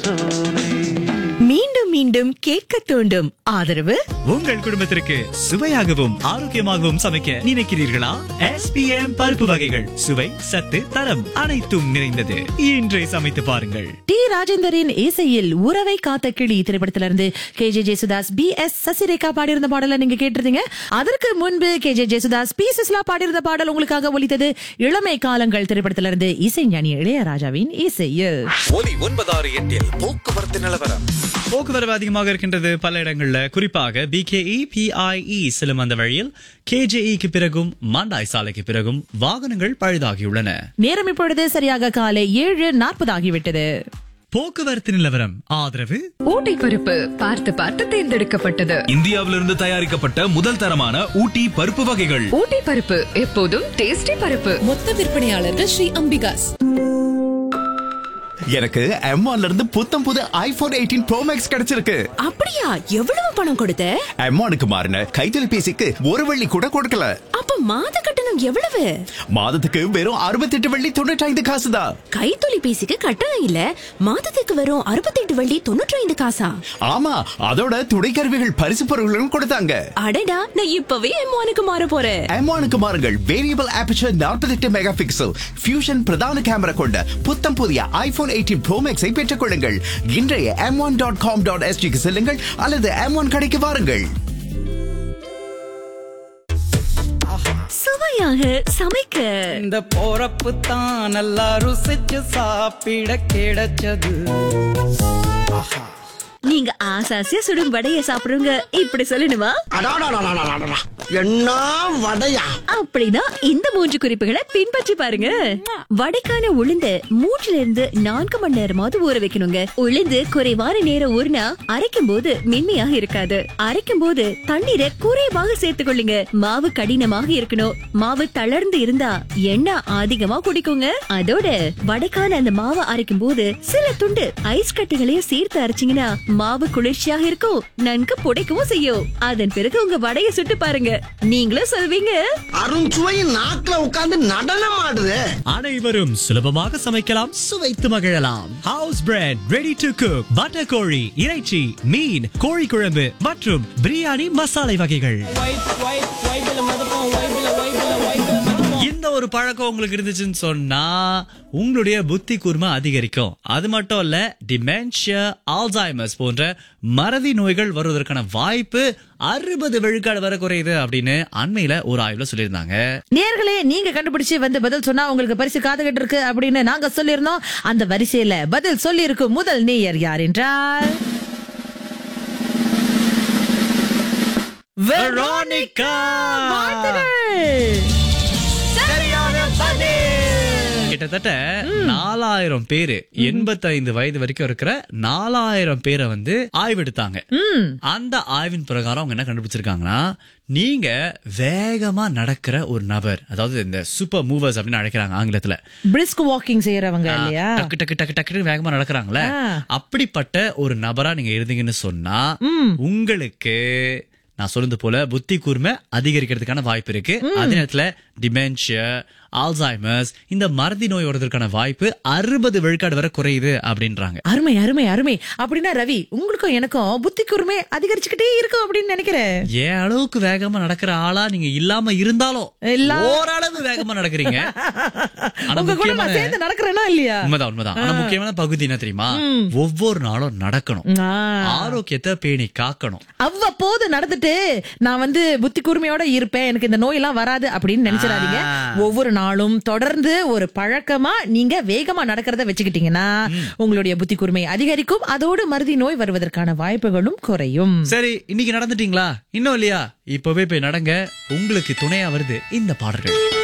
மீண்டும் மீண்டும் கேட்க தூண்டும் ஆதரவு உங்கள் குடும்பத்திற்கு சுவையாகவும் ஆரோக்கியமாகவும் சமைக்க நினைக்கிறீர்களா எஸ்பிஎம் பருப்பு வகைகள் சுவை சத்து தரம் அனைத்தும் நிறைந்தது இன்றே சமைத்து பாருங்கள் டி ராஜேந்தரின் இசையில் உறவை காத்த கிளி திரைப்படத்திலிருந்து K J Jesudas P S Sasirekha பாடியிருந்த பாடலை நீங்க கேட்டிருந்தீங்க அதற்கு முன்பு K J Jesudas P Susheela பாடியிருந்த பாடல் உங்களுக்காக ஒலித்தது இளமை காலங்கள் திரைப்படத்திலிருந்து இசை ஞானி இளையராஜாவின் இசையில் ஒலி ஒன்பதாறு எட்டில் போக்குவரத்து நிலவரம் போக்குவரவு அதிகமாக இருக்கின்றது பல இடங்கள்ல குறிப்பாக பிகேஇ பிஐஇ செல்லும் அந்த வழியில் கேஜேஇக்கு பிறகும் மாண்டாய் சாலைக்கு பிறகும் வாகனங்கள் பழுதாகியுள்ளன நேரம் இப்பொழுது சரியாக காலை ஏழு நாற்பது ஆகிவிட்டது போக்குவரத்து நிலவரம் ஆதரவு ஊட்டி பருப்பு பார்த்து பார்த்து தேர்ந்தெடுக்கப்பட்டது இந்தியாவிலிருந்து தயாரிக்கப்பட்ட முதல் தரமான ஊட்டி பருப்பு வகைகள் ஊட்டி பருப்பு எப்போதும் டேஸ்டி பருப்பு மொத்த விற்பனையாளர்கள் ஸ்ரீ அம்பிகாஸ் எனக்கு M1 ல இருந்து புத்தம் புது ஐபோன் எயிட்டீன் ப்ரோ மேக்ஸ் கிடைச்சிருக்கு அப்படியா எவ்வளவு பணம் கொடுத்த M1க்கு மாறின கைத்தொலைபேசிக்கு ஒரு வெள்ளி கூட கொடுக்கல அப்ப மாத கட்டணம் எவ்வளவு மாதத்துக்கு வெறும் அறுபத்தெட்டு வெள்ளி தொண்ணூற்றி ஐந்து காசு தான் கைத்தொலைபேசிக்கு கட்டணம் இல்ல மாதத்துக்கு வரும் அறுபத்தெட்டு வள்ளி தொண்ணூற்றி ஐந்து காசா ஆமா அதோட துணைக்கருவிகள் பரிசு பொருட்களும் கொடுத்தாங்க அடடா நான் இப்பவே எம்மானுக்கு மாற போறேன் M1க்கு மாறுங்கள் variable aperture 48 megapixel fusion பிரதான கேமரா கொண்ட புத்தம் புதிய ஐபோன் எயிட்டீன் ப்ரோ மேக்ஸை பெற்றுக் கொள்ளுங்கள் இன்றைய M one dot com dot எஸ்டிக்கு செல்லுங்கள் அல்லது எம் ஒன் கடைக்கு வாருங்கள் சுவையாக சமைக்க இந்த போறப்பு தான் நல்லா ருசிச்சு சாப்பிட கிடைச்சது நீங்க ஆசாசியா சுடும் வடைய சாப்பிடுங்க இப்படி சொல்லணுமா என்ன வடையா அப்படின்னா இந்த மூன்று குறிப்புகளை பின்பற்றி பாருங்க வடைக்கான உளுந்து மூன்றுல இருந்து நான்கு மணி நேரமாவது ஊற வைக்கணுங்க உளுந்து குறைவான நேரம் ஊறினா அரைக்கும் போது மென்மையாக இருக்காது அரைக்கும் போது தண்ணீரை குறைவாக சேர்த்துக் கொள்ளுங்க மாவு கடினமாக இருக்கணும் மாவு தளர்ந்து இருந்தா எண்ணெய் அதிகமா குடிக்குங்க அதோட வடைக்கான அந்த மாவை அரைக்கும் போது சில துண்டு ஐஸ் கட்டிகளையும் சேர்த்து அரைச்சீங்கன்னா மாவு குளிர்ச்சியாக இருக்கும் நன்கு புடைக்கவும் செய்யும் அதன் பிறகு உங்க வடைய சுட்டு பாருங்க நீங்களும் சொல்வீங்க அருண்சுவையின் நாக்குல உட்கார்ந்து நடனம் ஆடுது அனைவரும் சுலபமாக சமைக்கலாம் சுவைத்து மகிழலாம் house bread ready to cook butter கோழி இறைச்சி மீன் கோழி குழம்பு மற்றும் பிரியாணி மசாலை வகைகள் இந்த ஒரு பழக்கம் உங்களுக்கு இருந்துச்சுன்னு சொன்னா உங்களுடைய புத்தி கூர்மை அதிகரிக்கும் அது மட்டும் இல்ல டிமென்ஷியா ஆல்சைமர்ஸ் போன்ற மறதி நோய்கள் வருவதற்கான வாய்ப்பு அறுபது விழுக்காடு வரை குறையுது அப்படின்னு அண்மையில ஒரு ஆய்வுல சொல்லியிருந்தாங்க நேர்களே நீங்க கண்டுபிடிச்சு வந்து பதில் சொன்னா உங்களுக்கு பரிசு காத்துக்கிட்டு இருக்கு அப்படின்னு நாங்க சொல்லியிருந்தோம் அந்த வரிசையில பதில் சொல்லி இருக்கும் முதல் நேயர் யார் என்றால் வெரோனிகா கிட்டத்தட்ட நாலாயிரம் பேரு எண்பத்தைந்து வயது வரைக்கும் இருக்கிற நாலாயிரம் பேரை வந்து ஆய்வெடுத்தாங்க அந்த ஆய்வின் பிரகாரம் அவங்க என்ன கண்டுபிடிச்சிருக்காங்கன்னா நீங்க வேகமா நடக்கிற ஒரு நபர் அதாவது இந்த சூப்பர் மூவர்ஸ் அப்படின்னு அழைக்கிறாங்க ஆங்கிலத்துல பிரிஸ்க் வாக்கிங் செய்யறவங்க இல்லையா டக்கு டக்கு டக்கு டக்குன்னு வேகமா நடக்கிறாங்களே ஆ. அப்படிப்பட்ட ஒரு நபரா நீங்க இருந்தீங்கன்னு சொன்னா உங்களுக்கு நான் சொல்றது போல புத்தி கூர்மை அதிகரிக்கிறதுக்கான வாய்ப்பு இருக்கு அதே நேரத்துல டிமென்ஷியா ஆல்சைமர்ஸ் இந்த மறதி நோய் வருவதற்கான வாய்ப்பு அறுபது விழுக்காடு வரை குறையுது அப்படின்றாங்க அருமை அருமை அருமை அப்படின்னா ரவி உங்களுக்கும் எனக்கும் புத்தி கூர்மை அதிகரிச்சுக்கிட்டே இருக்கும் அப்படின்னு நினைக்கிறேன் ஏன் அளவுக்கு வேகமா நடக்கிற ஆளா நீங்க இல்லாம இருந்தாலும் இல்ல. ஓரளவு வேகமா நடக்கிறீங்க ஆனா உங்க கூட நான் முக்கியமான- சேர்ந்து நடக்கிறேனா இல்லையா உண்மைதான் உண்மைதான் ஆனா முக்கியமான பகுதி என்ன தெரியுமா ஒவ்வொரு நாளும் நடக்கணும் ஆ. ஆரோக்கியத்தை பேணி காக்கணும் அவ்வப்போது நடந்துட்டு நான் வந்து புத்தி கூர்மையோட இருப்பேன் எனக்கு இந்த நோய் எல்லாம் வராது அப்படின்னு நினைச்சிடாதீங்க ஆ. ஒவ்வொரு நாளும் தொடர்ந்து ஒரு பழக்கமா நீங்க வேகமா நடக்கிறத வச்சுக்கிட்டீங்கன்னா உங்களுடைய புத்தி கூர்மை அதிகரிக்கும் அதோடு மருதி நோய் வருவதற்கான வாய்ப்புகளும் குறையும் சரி இன்னைக்கு நடந்துட்டீங்களா இன்னும் இல்லையா இப்பவே போய் நடங்க உங்களுக்கு துணையா வருது இந்த பாடல்கள்